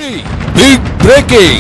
big breaking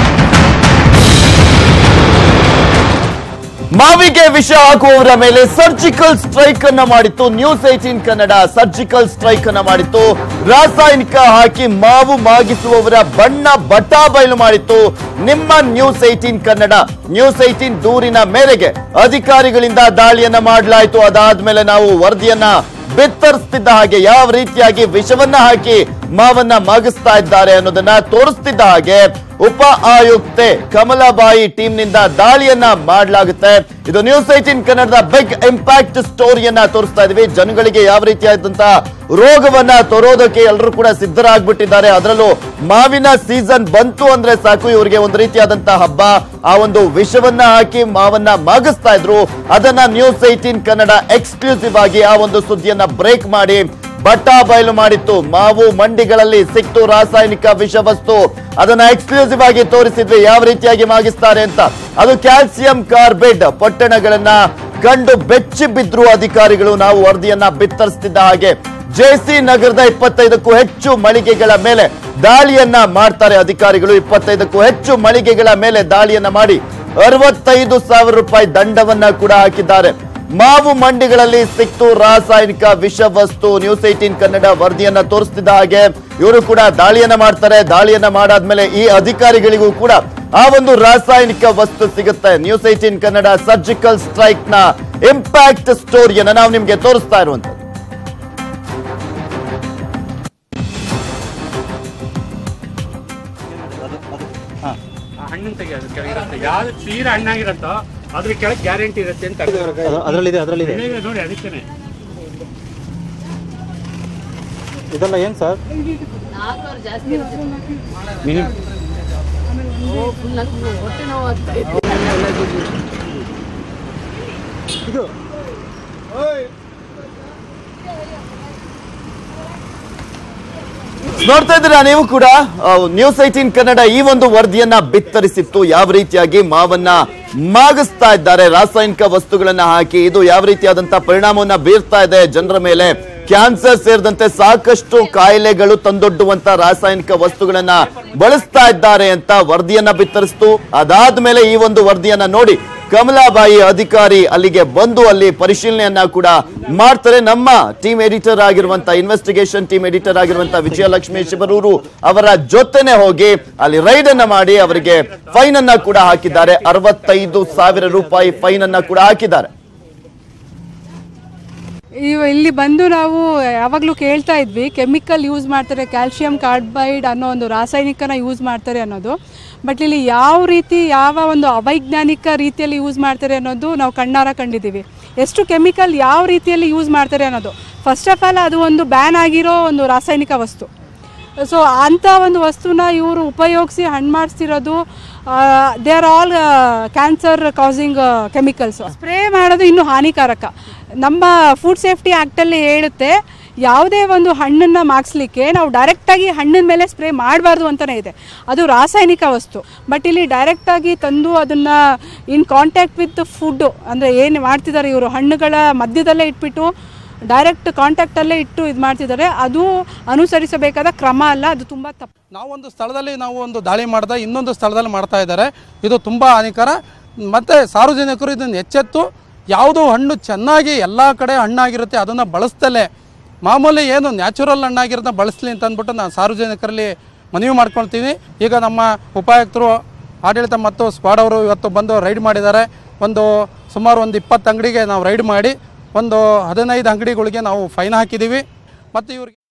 ಮಾವಿಗೆ ವಿಷ ಹಾಕುವವರ ಮೇಲೆ surgical strike ಅನ್ನ ಮಾಡಿತ್ತು news eighteen Kannada surgical strike ಅನ್ನ ಮಾಡಿತ್ತು ರಾಸಾಯನಿಕ ಹಾಕಿ ಮಾವು ಮಾಗಿಸುವವರ ಬಣ್ಣ ಬಟಾ ಬಯಲು ಮಾಡಿತ್ತು ನಿಮ್ಮ news eighteen Kannada news eighteen ದೂರಿನ ಮೇರೆಗೆ ಅಧಿಕಾರಿಗಳಿಂದ ದಾಳಿಯನ್ನ ಮಾಡಲಾಯಿತು ಅದಾದ್ಮೇಲೆ ನಾವು ವರದಿಯನ್ನ ಬಿತ್ತರಿಸ್ತಿದ್ದ ಹಾಗೆ ಯಾವ ರೀತಿಯಾಗಿ ವಿಷವನ್ನ ಹಾಕಿ ಮಾವನ್ನ ಮಾಗಿಸ್ತಾ ಇದ್ದಾರೆ ಅನ್ನೋದನ್ನ ತೋರಿಸ್ತಿದ್ದ ಹಾಗೆ ಉಪ ಆಯುಕ್ತೆ ಕಮಲಾಬಾಯಿ ಟೀಮ್ ನಿಂದ ದಾಳಿಯನ್ನ ಮಾಡಲಾಗುತ್ತೆ ಇದು ನ್ಯೂಸ್ ಏಟೀನ್ ಕನ್ನಡದ ಬಿಗ್ ಇಂಪ್ಯಾಕ್ಟ್ ಸ್ಟೋರಿಯನ್ನ ತೋರಿಸ್ತಾ ಇದೀವಿ ಜನಗಳಿಗೆ ಯಾವ ರೀತಿಯಾದಂತಹ ರೋಗವನ್ನ ತರೋದಕ್ಕೆ ಎಲ್ಲರೂ ಕೂಡ ಸಿದ್ಧರಾಗ್ಬಿಟ್ಟಿದ್ದಾರೆ ಅದರಲ್ಲೂ ಮಾವಿನ ಸೀಸನ್ ಬಂತು ಅಂದ್ರೆ ಸಾಕು ಇವರಿಗೆ ಒಂದು ರೀತಿಯಾದಂತಹ ಹಬ್ಬ ಆ ಒಂದು ವಿಷವನ್ನ ಹಾಕಿ ಮಾವನ್ನ ಮಾಗಿಸ್ತಾ ಇದ್ರು ಅದನ್ನ ನ್ಯೂಸ್ ಏಟೀನ್ ಕನ್ನಡ ಎಕ್ಸ್ಕ್ಲೂಸಿವ್ ಆಗಿ ಆ ಒಂದು ಸುದ್ದಿಯನ್ನ ಬ್ರೇಕ್ ಮಾಡಿ ಬಟ್ಟಾ ಬಯಲು ಮಾಡಿತ್ತು ಮಾವು ಮಂಡಿಗಳಲ್ಲಿ ಸಿಕ್ತು ರಾಸಾಯನಿಕ ವಿಷವಸ್ತು ಅದನ್ನ ಎಕ್ಸ್ಕ್ಲೂಸಿವ್ ಆಗಿ ತೋರಿಸಿದ್ವಿ ಯಾವ ರೀತಿಯಾಗಿ ಮಾಗಿಸ್ತಾರೆ ಅಂತ ಅದು ಕ್ಯಾಲ್ಸಿಯಂ ಕಾರ್ಬೈಡ್ ಪಟ್ಟಣಗಳನ್ನ ಕಂಡು ಬೆಚ್ಚಿ ಬಿದ್ರು ಅಧಿಕಾರಿಗಳು ನಾವು ವರದಿಯನ್ನ ಬಿತ್ತರಿಸ್ತಿದ್ದ ಹಾಗೆ ಜೆಸಿ ನಗರದ ಇಪ್ಪತ್ತೈದಕ್ಕೂ ಹೆಚ್ಚು ಮಳಿಗೆಗಳ ಮೇಲೆ ದಾಳಿಯನ್ನ ಮಾಡ್ತಾರೆ ಅಧಿಕಾರಿಗಳು ಇಪ್ಪತ್ತೈದಕ್ಕೂ ಹೆಚ್ಚು ಮಳಿಗೆಗಳ ಮೇಲೆ ದಾಳಿಯನ್ನ ಮಾಡಿ ಅರವತ್ತೈದು ಸಾವಿರ ರೂಪಾಯಿ ದಂಡವನ್ನ ಕೂಡ ಹಾಕಿದ್ದಾರೆ ಮಾವು ಮಂಡಿಗಳಲ್ಲಿ ಸಿಕ್ತು ರಾಸಾಯನಿಕ ವಿಷವಸ್ತು ನ್ಯೂಸ್ ಏಟೀನ್ ಕನ್ನಡ ವರದಿಯನ್ನ ತೋರಿಸ್ತಿದ್ದ ಹಾಗೆ ಇವರು ಕೂಡ ದಾಳಿಯನ್ನ ಮಾಡ್ತಾರೆ ದಾಳಿಯನ್ನ ಮಾಡಾದ್ಮೇಲೆ ಈ ಅಧಿಕಾರಿಗಳಿಗೂ ಕೂಡ ಆ ಒಂದು ರಾಸಾಯನಿಕ ವಸ್ತು ಸಿಗುತ್ತೆ news eighteen Kannada surgical strike ನ ಇಂಪ್ಯಾಕ್ಟ್ ಸ್ಟೋರಿಯನ್ನ ನಾವು ನಿಮ್ಗೆ ತೋರಿಸ್ತಾ ಇರುವಂತದ್ದು ಆ ಹಣ್ಣಿನ ತೆಗಿಯೋದು ಕೆಳಗಿರುತ್ತೆ ಯಾವ್ದು ತೀರಾ ಹಣ್ಣಾಗಿರುತ್ತೋ ಅದ್ರ ಕೆಳಗೆ ಗ್ಯಾರಂಟಿ ಇರುತ್ತೆ ಅಂತ ಅದರಲ್ಲಿದೆ ಅದರಲ್ಲಿದೆ ಬೆಳೆಗೆ ನೋಡಿ ಅದಕ್ಕೇನೆ ಇದೆಲ್ಲ ಏನು ಸರ್ ನಾಲ್ಕುವರೆ ಜಾಸ್ತಿ ಇರುತ್ತೆ ಮಿನಿಮಮ್ ಓ, full ನಂಗೆ ಹೊಟ್ಟೆ ನೋವು ಆಗ್ತಾ ಇದೆ ನೋಡ್ತಾ ಇದ್ದೀರಾ ನೀವು ಕೂಡ ನ್ಯೂಸ್ ಏಟೀನ್ ಕನ್ನಡ ಈ ಒಂದು ವರದಿಯನ್ನ ಬಿತ್ತರಿಸಿತ್ತು ಯಾವ ರೀತಿಯಾಗಿ ಮಾವನ್ನ ಮಾಗಿಸ್ತಾ ಇದ್ದಾರೆ ರಾಸಾಯನಿಕ ವಸ್ತುಗಳನ್ನ ಹಾಕಿ ಇದು ಯಾವ ರೀತಿಯಾದಂತಹ ಪರಿಣಾಮವನ್ನ ಬೀರ್ತಾ ಇದೆ ಜನರ ಮೇಲೆ ಕ್ಯಾನ್ಸರ್ ಸೇರಿದಂತೆ ಸಾಕಷ್ಟು ಕಾಯಿಲೆಗಳು ತಂದೊಡ್ಡುವಂತ ರಾಸಾಯನಿಕ ವಸ್ತುಗಳನ್ನ ಬಳಸ್ತಾ ಇದ್ದಾರೆ ಅಂತ ವರದಿಯನ್ನ ಬಿತ್ತರಿಸ್ತು ಅದಾದ್ಮೇಲೆ ಈ ಒಂದು ವರದಿಯನ್ನ ನೋಡಿ ಕಮಲಾಬಾಯಿ ಅಧಿಕಾರಿ ಅಲ್ಲಿಗೆ ಬಂದು ಅಲ್ಲಿ ಪರಿಶೀಲನೆಯನ್ನ ಕೂಡ ಮಾಡ್ತಾರೆ ನಮ್ಮ ಟೀಮ್ ಎಡಿಟರ್ ಆಗಿರುವಂತ ಇನ್ವೆಸ್ಟಿಗೇಷನ್ ಟೀಮ್ ಎಡಿಟರ್ ಆಗಿರುವಂತ ವಿಜಯಲಕ್ಷ್ಮಿ ಶಿಬರೂರು ಅವರ ಜೊತೆನೆ ಹೋಗಿ ಅಲ್ಲಿ ರೈಡ್ ಅನ್ನ ಮಾಡಿ ಅವರಿಗೆ ಫೈನ್ ಅನ್ನ ಕೂಡ ಹಾಕಿದ್ದಾರೆ ಅರವತ್ತೈದು ಸಾವಿರ ರೂಪಾಯಿ ಫೈನ್ ಅನ್ನ ಕೂಡ ಹಾಕಿದ್ದಾರೆ ಇವ ಇಲ್ಲಿ ಬಂದು ನಾವು ಯಾವಾಗಲೂ ಕೇಳ್ತಾ ಇದ್ವಿ ಕೆಮಿಕಲ್ ಯೂಸ್ ಮಾಡ್ತಾರೆ ಕ್ಯಾಲ್ಶಿಯಂ ಕಾರ್ಬೈಡ್ ಅನ್ನೋ ಒಂದು ರಾಸಾಯನಿಕನ ಯೂಸ್ ಮಾಡ್ತಾರೆ ಅನ್ನೋದು ಬಟ್ ಇಲ್ಲಿ ಯಾವ ರೀತಿ ಯಾವ ಒಂದು ಅವೈಜ್ಞಾನಿಕ ರೀತಿಯಲ್ಲಿ ಯೂಸ್ ಮಾಡ್ತಾರೆ ಅನ್ನೋದು ನಾವು ಕಣ್ಣಾರ ಕಂಡಿದ್ದೀವಿ ಎಷ್ಟು ಕೆಮಿಕಲ್ ಯಾವ ರೀತಿಯಲ್ಲಿ ಯೂಸ್ ಮಾಡ್ತಾರೆ ಅನ್ನೋದು ಫಸ್ಟ್ ಆಫ್ ಆಲ್ ಅದು ಒಂದು ಬ್ಯಾನ್ ಆಗಿರೋ ಒಂದು ರಾಸಾಯನಿಕ ವಸ್ತು ಸೊ ಅಂಥ ಒಂದು ವಸ್ತುನ ಇವರು ಉಪಯೋಗಿಸಿ ಹಣ್ಣು ಮಾಡಿಸ್ತಿರೋದು they are all cancer causing chemicals spray ಮಾಡೋದು ಇನ್ನೂ ಹಾನಿಕಾರಕ ನಮ್ಮ ಫುಡ್ ಸೇಫ್ಟಿ ಆ್ಯಕ್ಟಲ್ಲಿ ಹೇಳುತ್ತೆ ಯಾವುದೇ ಒಂದು ಹಣ್ಣನ್ನು ಮಾಗಿಸ್ಲಿಕ್ಕೆ ನಾವು ಡೈರೆಕ್ಟಾಗಿ ಹಣ್ಣಿನ ಮೇಲೆ ಸ್ಪ್ರೇ ಮಾಡಬಾರ್ದು ಅಂತಲೇ ಇದೆ ಅದು ರಾಸಾಯನಿಕ ವಸ್ತು ಬಟ್ ಇಲ್ಲಿ ಡೈರೆಕ್ಟಾಗಿ ತಂದು ಅದನ್ನು ಇನ್ ಕಾಂಟ್ಯಾಕ್ಟ್ ವಿತ್ ಫುಡ್ಡು ಅಂದರೆ ಏನು ಮಾಡ್ತಿದ್ದಾರೆ ಇವರು ಹಣ್ಣುಗಳ ಮಧ್ಯದಲ್ಲೇ ಇಟ್ಬಿಟ್ಟು ಡೈರೆಕ್ಟ್ ಕಾಂಟ್ಯಾಕ್ಟಲ್ಲೇ ಇಟ್ಟು ಇದು ಮಾಡ್ತಿದ್ದಾರೆ ಅದು ಅನುಸರಿಸಬೇಕಾದ ಕ್ರಮ ಅಲ್ಲ ಅದು ತುಂಬ ತಪ್ಪು ನಾವೊಂದು ಸ್ಥಳದಲ್ಲಿ ನಾವು ಒಂದು ದಾಳಿ ಮಾಡಿದ ಇನ್ನೊಂದು ಸ್ಥಳದಲ್ಲಿ ಮಾಡ್ತಾ ಇದ್ದಾರೆ ಇದು ತುಂಬ ಹಾನಿಕರ ಮತ್ತು ಸಾರ್ವಜನಿಕರು ಇದನ್ನು ಎಚ್ಚೆತ್ತು ಯಾವುದು ಹಣ್ಣು ಚೆನ್ನಾಗಿ ಎಲ್ಲ ಕಡೆ ಹಣ್ಣಾಗಿರುತ್ತೆ ಅದನ್ನು ಬಳಸ್ತಲೇ ಮಾಮೂಲಿ ಏನು ನ್ಯಾಚುರಲ್ ಹಣ್ಣಾಗಿರೋದನ್ನ ಬಳಸಲಿ ಅಂತ ಅಂದ್ಬಿಟ್ಟು ನಾನು ಸಾರ್ವಜನಿಕರಲ್ಲಿ ಮನವಿ ಮಾಡ್ಕೊಳ್ತೀನಿ ಈಗ ನಮ್ಮ ಉಪಾಯುಕ್ತರು ಆಡಳಿತ ಮತ್ತು ಸ್ಕ್ವಾಡ್ ಅವರು ಇವತ್ತು ಬಂದು ರೈಡ್ ಮಾಡಿದ್ದಾರೆ ಒಂದು ಸುಮಾರು ಒಂದು ಇಪ್ಪತ್ತು ಅಂಗಡಿಗೆ ನಾವು ರೈಡ್ ಮಾಡಿ ಒಂದು ಹದಿನೈದು ಅಂಗಡಿಗಳಿಗೆ ನಾವು ಫೈನ್ ಹಾಕಿದ್ದೀವಿ ಮತ್ತು ಇವ್ರಿಗೆ